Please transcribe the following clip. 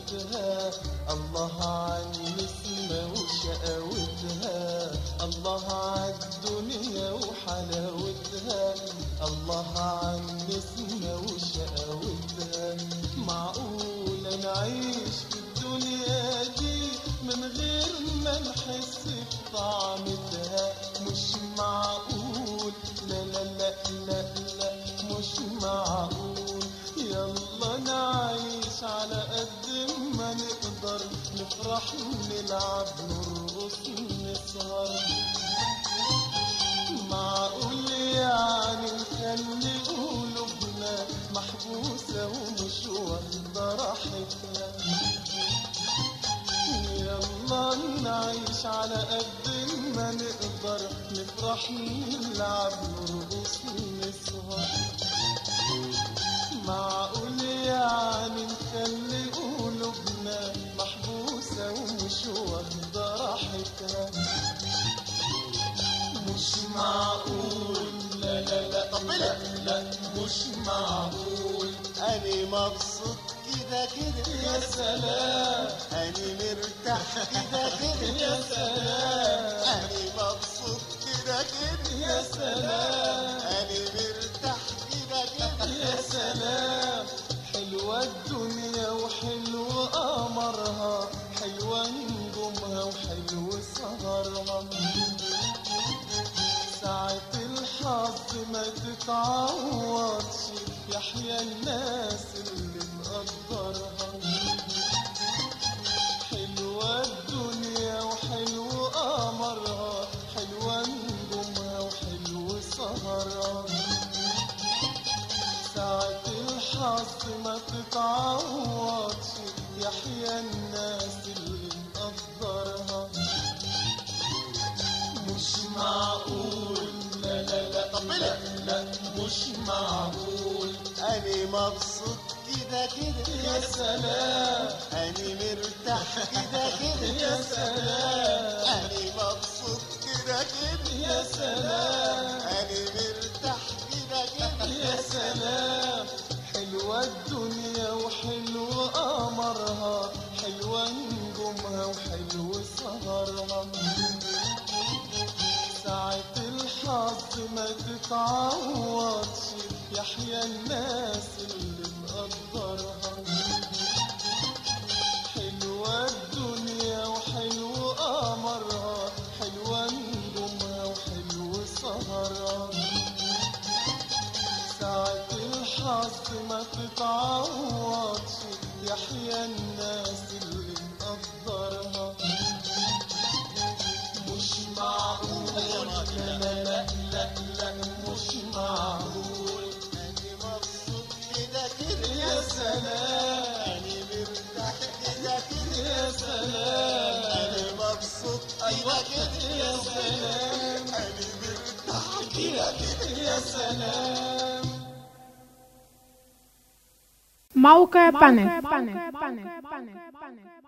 حلاوتها الله عن نسمة وشقاوتها الله عالدنيا وحلاوتها الله عن نسمة وشقاوتها معقولة نعيش في الدنيا دي من غير ما نحس بطعمتها مش معقول لا لا لا لا لا مش معقول يلا نعيش على قد ما نقدر نفرح نلعب نرقص نسهر معقول يعني نخلي قلوبنا محبوسة ومش واخدة راحتها يلا نعيش على قد ما نقدر نفرح نلعب نرقص نسهر معقول يعني نخلي قلوبنا محبوسة ومش واخدة راحتها مش معقول لا لا لا طب لا لا مش معقول أنا مبسوط كده كده يا سلام أنا مرتاح كده كده يا سلام أنا مبسوط كده كده يا سلام أنا مرتاح كده كده يا سلام حلوة الدنيا وحلو قمرها حلوة نجومها وحلو سهرها ساعة الحظ ما تتعوضش يحيى الناس اللي مقدرها حلوة الدنيا وحلو قمرها حلوة نجومها وحلو سهرها ساعة الحظ ما تتعوضش يحيى الناس اللي مقدرها مش معقول لا لا لا طب لا لا مش معقول أنا مبسوط كده كده يا سلام أنا مرتاح كده كده يا سلام أنا مبسوط كده كده يا سلام أنا مرتاح كده كده يا سلام حلوة الدنيا وحلو قمرها حلوة نجومها وحلو سهرها ساعة الحظ ما تتعوضش يحيى الناس اللي مقدرها حلوة الدنيا وحلو قمرها حلوة نجومها وحلو سهرها ساعة الحظ ما تتعوضش يحيى الناس اللي مقدرها مش معقول لا لا لا لا لا مش معقول أنا مبسوط كده كده يا سلام أنا مرتاح كده كده يا سلام أنا مبسوط كده كده يا سلام أنا مرتاح كده كده يا سلام موقع بانل